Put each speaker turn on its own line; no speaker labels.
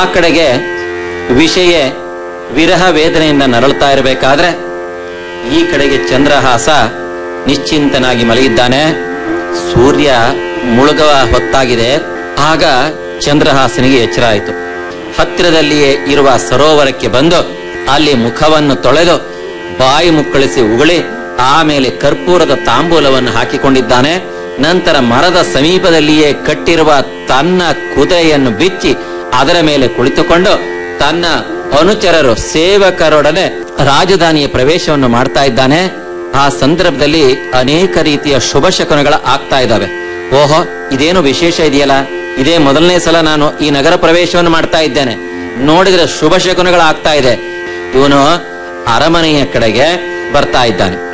ಆ ಕಡೆಗೆ ವಿಷಯ ವಿರಹ ವೇದನೆಯಿಂದ ನರಳುತ್ತಾ ಇರಬೇಕಾದ್ರೆ ಈ ಕಡೆಗೆ ಚಂದ್ರಹಾಸ ನಿಶ್ಚಿಂತನಾಗಿ ಮಲಗಿದ್ದಾನೆ ಸೂರ್ಯ ಮುಳುಗುವ ಹೊತ್ತಾಗಿದೆ ಆಗ ಚಂದ್ರಹಾಸನಿಗೆ ಎಚ್ಚರ ಆಯಿತು ಹತ್ತಿರದಲ್ಲಿಯೇ ಇರುವ ಸರೋವರಕ್ಕೆ ಬಂದು ಅಲ್ಲಿ ಮುಖವನ್ನು ತೊಳೆದು ಬಾಯಿ ಮುಕ್ಕಳಿಸಿ ಉಗುಳಿ ಆಮೇಲೆ ಕರ್ಪೂರದ ತಾಂಬೂಲವನ್ನು ಹಾಕಿಕೊಂಡಿದ್ದಾನೆ ನಂತರ ಮರದ ಸಮೀಪದಲ್ಲಿಯೇ ಕಟ್ಟಿರುವ ತನ್ನ ಕುದುರೆಯನ್ನು ಬಿಚ್ಚಿ ಅದರ ಮೇಲೆ ಕುಳಿತುಕೊಂಡು ತನ್ನ ಅನುಚರರು ಸೇವಕರೊಡನೆ ರಾಜಧಾನಿಯ ಪ್ರವೇಶವನ್ನು ಮಾಡ್ತಾ ಇದ್ದಾನೆ ಆ ಸಂದರ್ಭದಲ್ಲಿ ಅನೇಕ ರೀತಿಯ ಶುಭ ಶಕುನಗಳ ಆಗ್ತಾ ಇದ್ದಾವೆ ಓಹೋ ಇದೇನು ವಿಶೇಷ ಇದೆಯಲ್ಲ ಇದೇ ಮೊದಲನೇ ಸಲ ನಾನು ಈ ನಗರ ಪ್ರವೇಶವನ್ನು ಮಾಡ್ತಾ ಇದ್ದೇನೆ ನೋಡಿದ್ರೆ ಶುಭ ಶಕುನಗಳು ಆಗ್ತಾ ಇದೆ ಇವನು ಅರಮನೆಯ ಕಡೆಗೆ ಬರ್ತಾ ಇದ್ದಾನೆ